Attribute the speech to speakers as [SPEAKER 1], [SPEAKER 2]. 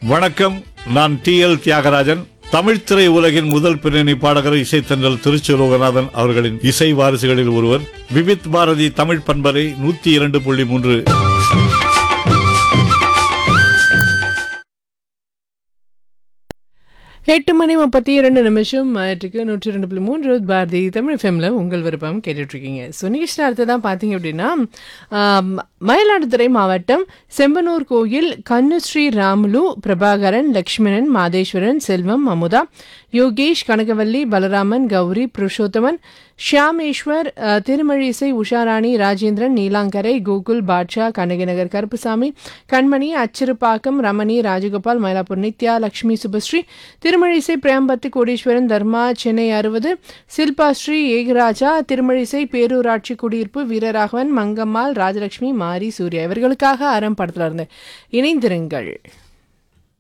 [SPEAKER 1] வணக்கம் நான் D L Thiagarajan Tamil திரை உலகின் முதல் பின்னணி பாடகர் இசைத்தன்றல் திருச்சி லோகநாதன் அவர்களின் இசை வாரிசுகளில் ஒருவர் விவித் பாரதி தமிழ் பண்பலை நூத்தி இரண்டு புள்ளி மூன்று
[SPEAKER 2] எட்டு மணி முப்பத்தி இரண்டு நிமிஷம் ஆயிட்டுருக்கு நூற்றி ரெண்டு புள்ளி மூன்று பாரதி தமிழ் ஃபெம்ல உங்கள் விருப்பம் கேட்டுட்ருக்கீங்க ஸோ நிகழ்ச்சி அடுத்ததான் பார்த்தீங்க அப்படின்னா ஆம், மயிலாடுதுறை மாவட்டம் செம்பனூர் கோயில் கன்னுஸ்ரீ ராமுலு பிரபாகரன் லக்ஷ்மணன் மாதேஸ்வரன் செல்வம் அமுதா யோகேஷ் கனகவல்லி பலராமன் கௌரி புருஷோத்தமன் ஷியாமேஸ்வர் அஹ், திருமழிசை உஷாராணி ராஜேந்திரன் நீலாங்கரை கோகுல் பாட்ஷா கனகநகர் கருப்புசாமி கண்மணி அச்சிறுப்பாக்கம் ரமணி ராஜகோபால் மயிலாப்பூர் நித்யா லக்ஷ்மி சுபஸ்ரீ திருமழிசை பிரேம்பத்து கோடீஸ்வரன் தர்மா சென்னை அறுபது சில்பா ஸ்ரீ ஏகராஜா திருமழிசை பேரூராட்சி குடியிருப்பு வீரராகவன் மங்கம்மாள் ராஜலட்சுமி மாரி சூர்யா இவர்களுக்காக அறம் படத்துல இருந்து இணைந்திருங்கள்